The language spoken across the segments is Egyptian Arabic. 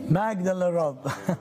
مجدا للرب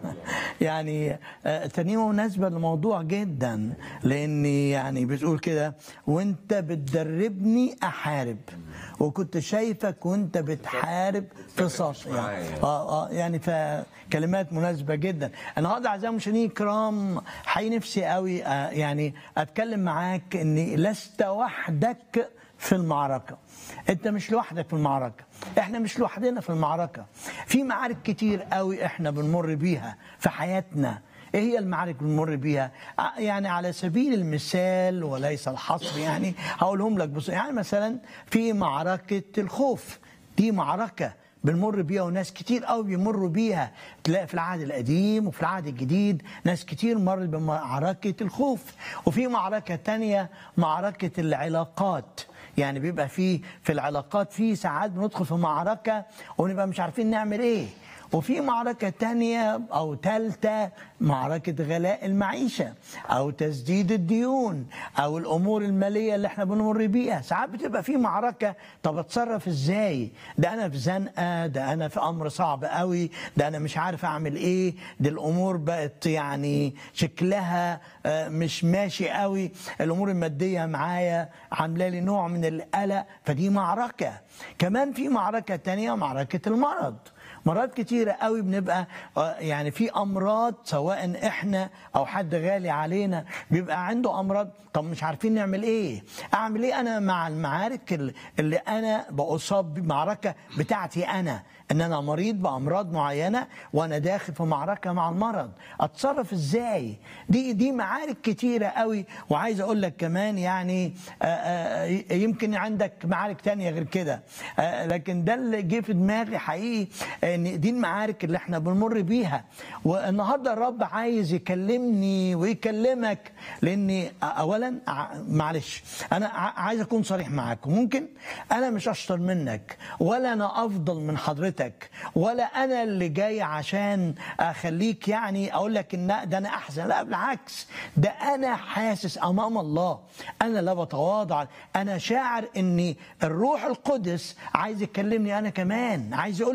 يعني آه، ترنيمه مناسبه للموضوع جدا لاني يعني بتقول كده وانت بتدربني احارب وكنت شايفك وانت بتحارب في صف يعني معايا. اه اه يعني فكلمات مناسبه جدا النهارده اعزائي المشاهدين الكرام حي نفسي قوي آه يعني اتكلم معاك اني لست وحدك في المعركه انت مش لوحدك في المعركه احنا مش لوحدنا في المعركه في معارك كتير قوي احنا بنمر بيها في حياتنا ايه هي المعارك اللي بنمر بيها ع- يعني على سبيل المثال وليس الحصر يعني هقولهم لك بص يعني مثلا في معركه الخوف دي معركه بنمر بيها وناس كتير قوي بيمروا بيها تلاقي في العهد القديم وفي العهد الجديد ناس كتير مرت بمعركة الخوف وفي معركة تانية معركة العلاقات يعني بيبقى في في العلاقات في ساعات بندخل في معركة ونبقى مش عارفين نعمل ايه وفي معركة تانية أو تالتة معركة غلاء المعيشة أو تسديد الديون أو الأمور المالية اللي احنا بنمر بيها ساعات بتبقى في معركة طب اتصرف ازاي ده أنا في زنقة ده أنا في أمر صعب قوي ده أنا مش عارف أعمل إيه ده الأمور بقت يعني شكلها آه، مش ماشي قوي الأمور المادية معايا عاملة لي نوع من القلق فدي معركة كمان في معركة تانية معركة المرض مرات كتيرة قوي بنبقى آه، يعني في أمراض سواء إحنا أو حد غالي علينا بيبقى عنده أمراض طب مش عارفين نعمل إيه أعمل إيه أنا مع المعارك اللي- اللي أنا بأصاب بمعركة بتاعتي أنا ان انا مريض بامراض معينه وانا داخل في معركه مع المرض اتصرف ازاي دي دي معارك كتيره قوي وعايز اقول لك كمان يعني آه، آه، يمكن عندك معارك تانية غير كده آه، لكن ده اللي جه في دماغي حقيقي ان دي المعارك اللي احنا بنمر بيها والنهارده الرب عايز يكلمني ويكلمك لاني اولا ع- معلش انا ع- عايز اكون صريح معاكم ممكن انا مش اشطر منك ولا انا افضل من حضرتك ولا انا اللي جاي عشان اخليك يعني اقول لك ان ده انا احسن لا بالعكس ده انا حاسس امام الله انا لا بتواضع انا شاعر ان الروح القدس عايز يكلمني انا كمان عايز يقول